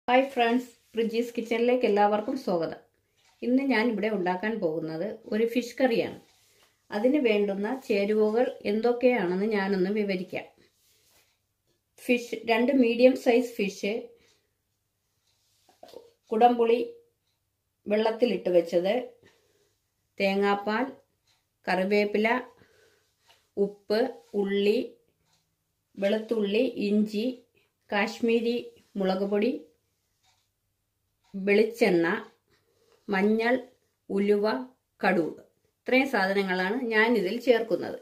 hi friends പ്രിജീസ് കിച്ചണിലേക്ക് എല്ലാവർക്കും സ്വാഗതം ഇന്ന് ഞാൻ ഇവിടെ ഉണ്ടാക്കാൻ പോകുന്നത് ഒരു ഫിഷ് കറിയാണ് അതിന് വേണ്ടുന്ന ചേരുവകൾ എന്തൊക്കെയാണെന്ന് ഞാനൊന്ന് വിവരിക്കാം ഫിഷ് രണ്ട് മീഡിയം സൈസ് ഫിഷ് കുടംപുളി വെള്ളത്തിലിട്ട് വെച്ചത് തേങ്ങാപ്പാൽ കറിവേപ്പില ഉപ്പ് ഉള്ളി വെളുത്തുള്ളി ഇഞ്ചി കാശ്മീരി മുളക് പൊടി വെളിച്ചെണ്ണ മഞ്ഞൾ ഉലുവ കടുക് ഇത്രയും സാധനങ്ങളാണ് ഞാൻ ഇതിൽ ചേർക്കുന്നത്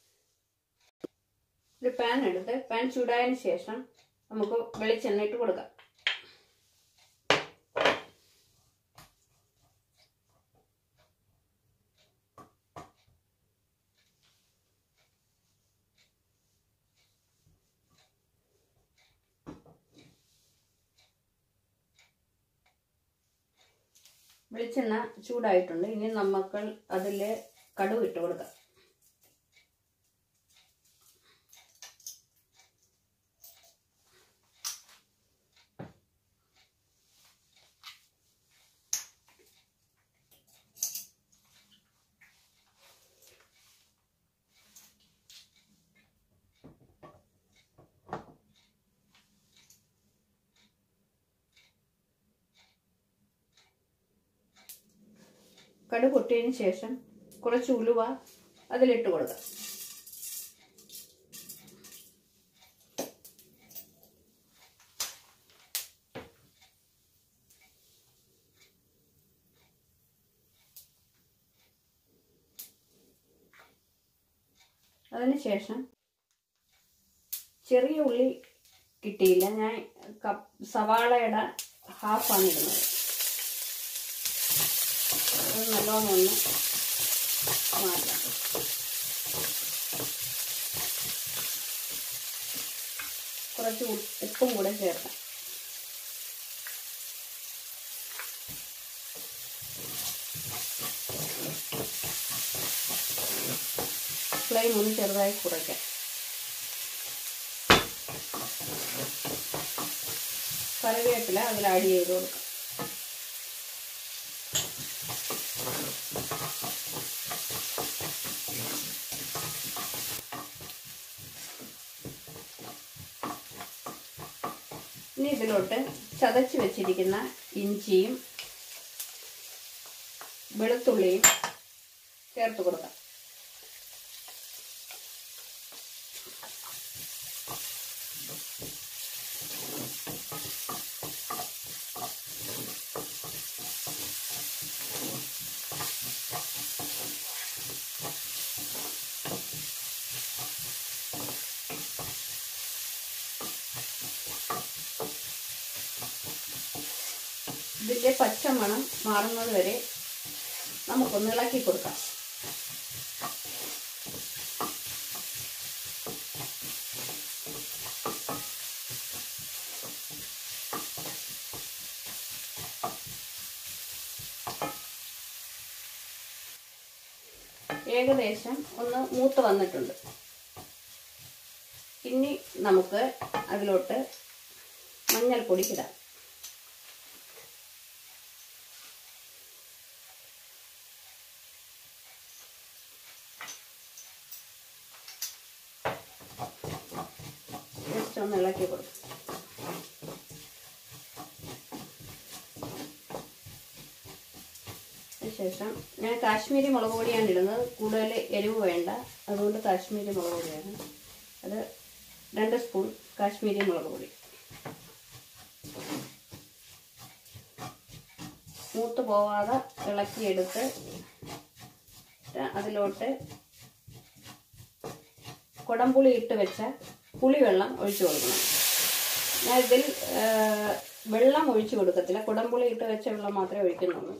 ഒരു പാൻ എടുത്ത് പാൻ ചൂടായതിനു ശേഷം നമുക്ക് വെളിച്ചെണ്ണ ഇട്ട് കൊടുക്കാം വെളിച്ചെണ്ണ ചൂടായിട്ടുണ്ട് ഇനി നമുക്ക് അതിൽ കടുക് ഇട്ട് കൊടുക്കാം കടുക് പൊട്ടിയതിന് ശേഷം കുറച്ച് ഉലുവ അതിലിട്ട് കൊടുക്കാം അതിനുശേഷം ചെറിയ ഉള്ളി കിട്ടിയില്ല ഞാൻ സവാളയുടെ ഹാഫാണ് ഇടുന്നത് അത് നല്ലോണം ഒന്ന് മാറ്റാം കുറച്ച് ഉപ്പും കൂടെ ചേർക്കാം ഫ്ലെയിം ഒന്ന് ചെറുതായി കുറയ്ക്കാം കറിവേപ്പില അതിൽ ആഡ് ചെയ്ത് കൊടുക്കാം ഇനി ഇതിലോട്ട് ചതച്ച് വെച്ചിരിക്കുന്ന ഇഞ്ചിയും വെളുത്തുള്ളിയും ചേർത്ത് കൊടുക്കാം ഇതിൻ്റെ പച്ചമണം മാറുന്നത് വരെ നമുക്കൊന്ന് ഇളക്കി കൊടുക്കാം ഏകദേശം ഒന്ന് മൂത്ത് വന്നിട്ടുണ്ട് ഇനി നമുക്ക് അതിലോട്ട് മഞ്ഞൾപ്പൊടി ഇടാം ജസ്റ്റ് ഒന്ന് ഇളക്കി കൊടുക്കും ശേഷം ഞാൻ കാശ്മീരി മുളക് പൊടിയാണ് ഇടുന്നത് കൂടുതൽ എരിവ് വേണ്ട അതുകൊണ്ട് കാശ്മീരി മുളക് പൊടിയാണ് അത് രണ്ട് സ്പൂൺ കാശ്മീരി മുളക് പൊടി മൂത്ത് പോവാതെ ഇളക്കിയെടുത്ത് അതിലോട്ട് കുടംപുളി ഇട്ട് വെച്ച പുളിവെള്ളം ഒഴിച്ചു കൊടുക്കണം ഞാൻ ഇതിൽ വെള്ളം ഒഴിച്ചു കൊടുക്കത്തില്ല കുടംപുളി ഇട്ട് വെച്ച വെള്ളം മാത്രമേ ഒഴിക്കുന്നുള്ളൂ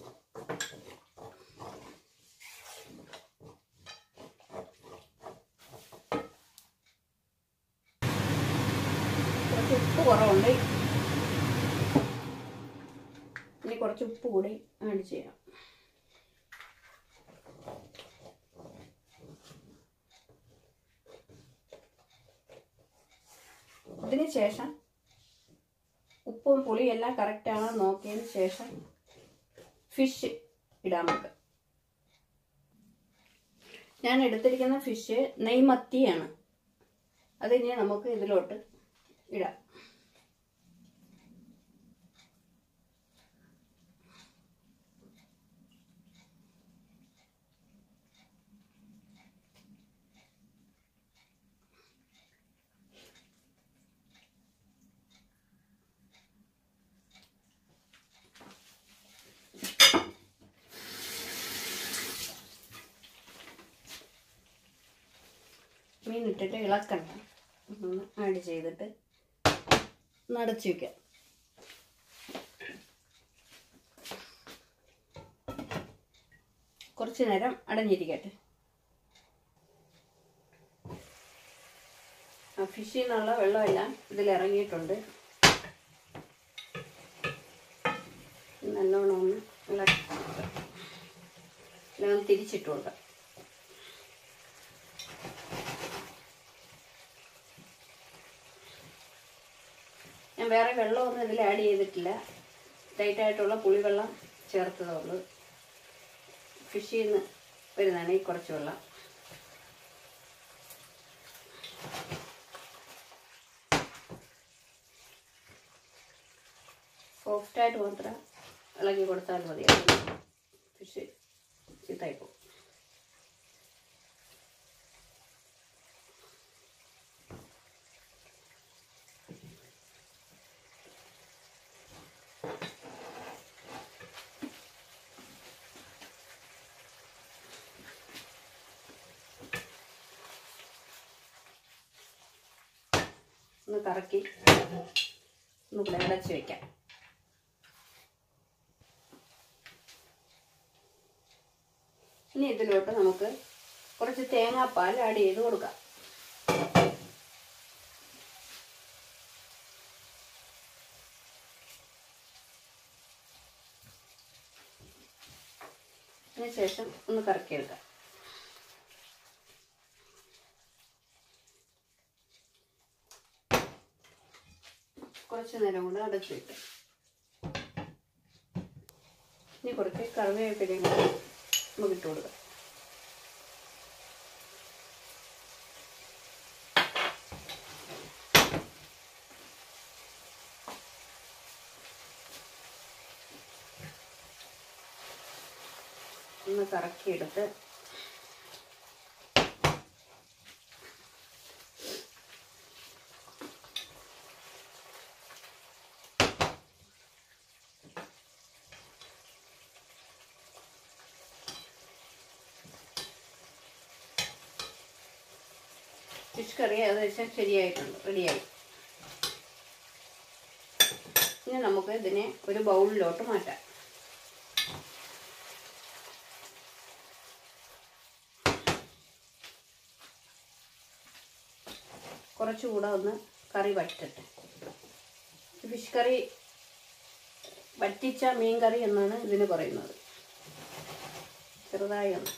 കുറച്ച് ഉപ്പ് കുറവുണ്ട് ഇനി കുറച്ച് ഉപ്പ് കൂടി ആഡ് ചെയ്യാം ഇതിന് ശേഷം ഉപ്പ് ഉപ്പും പുളിയും എല്ലാം കറക്റ്റാണോ നോക്കിയതിന് ശേഷം ഫിഷ് ഇടാൻ നമുക്ക് ഞാൻ എടുത്തിരിക്കുന്ന ഫിഷ് നെയ്മത്തിയാണ് അതിനി നമുക്ക് ഇതിലോട്ട് ഇടാം മീൻ ഇട്ടിട്ട് ഇളക്കണ്ട ഒന്ന് ആഡ് ചെയ്തിട്ട് നടച്ചു വയ്ക്കാം കുറച്ച് നേരം അടഞ്ഞിരിക്കട്ടെ ആ ഫിഷിൽ നിന്നുള്ള വെള്ളമെല്ലാം ഇതിൽ ഇറങ്ങിയിട്ടുണ്ട് നല്ലോണം ഒന്ന് ഇളക്കി എല്ലാം തിരിച്ചിട്ടുണ്ട് ഞാൻ വേറെ വെള്ളമൊന്നും ഇതിൽ ആഡ് ചെയ്തിട്ടില്ല ലൈറ്റായിട്ടുള്ള പുളിവെള്ളം ചേർത്തതേ ഉള്ളൂ ഫിഷിൽ നിന്ന് വരുന്നതാണ് ഈ കുറച്ച് വെള്ളം സോഫ്റ്റായിട്ട് മാത്രം ഇളക്കി കൊടുത്താൽ മതി ഫിഷ് ചീത്തായിപ്പോവും ഒന്ന് കറക്കി ഒന്ന് ഇവിടെ അടച്ച് വെക്കാം ഇനി ഇതിലോട്ട് നമുക്ക് കുറച്ച് തേങ്ങാപ്പാൽ ആഡ് ചെയ്ത് കൊടുക്കാം അതിനുശേഷം ഒന്ന് കറക്കിയെടുക്കാം കുറച്ച് നേരം കൂടെ അടച്ചു വെക്കാം ഇനി കുറച്ച് കറിവേപ്പിലയും കൂടെ നമുക്ക് ഇട്ട് കൊടുക്കാം ഒന്ന് കറക്കിയെടുത്ത് ഫിഷ് കറി ഏകദേശം ശരിയായിട്ടുണ്ട് റെഡിയായി ഇനി നമുക്ക് ഇതിനെ ഒരു ബൗളിലോട്ട് മാറ്റാം കുറച്ചുകൂടെ ഒന്ന് കറി വറ്റട്ടെ ഫിഷ് കറി വറ്റിച്ച മീൻ കറി എന്നാണ് ഇതിന് പറയുന്നത് ചെറുതായി ഒന്ന്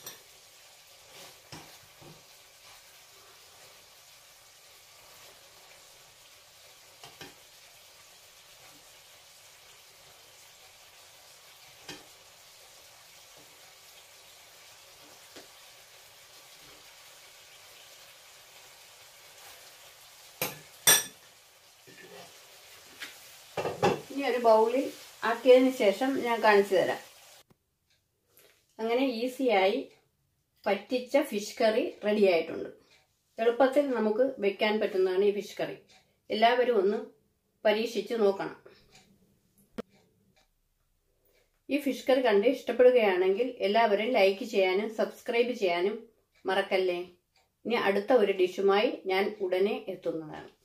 ഇനി ഒരു ബൗളിൽ ആക്കിയതിന് ശേഷം ഞാൻ കാണിച്ചു തരാം അങ്ങനെ ഈസിയായി പറ്റിച്ച ഫിഷ് കറി റെഡി ആയിട്ടുണ്ട് എളുപ്പത്തിൽ നമുക്ക് വെക്കാൻ പറ്റുന്നതാണ് ഈ ഫിഷ് കറി എല്ലാവരും ഒന്ന് പരീക്ഷിച്ച് നോക്കണം ഈ ഫിഷ് കറി കണ്ട് ഇഷ്ടപ്പെടുകയാണെങ്കിൽ എല്ലാവരും ലൈക്ക് ചെയ്യാനും സബ്സ്ക്രൈബ് ചെയ്യാനും മറക്കല്ലേ ഇനി അടുത്ത ഒരു ഡിഷുമായി ഞാൻ ഉടനെ എത്തുന്നതാണ്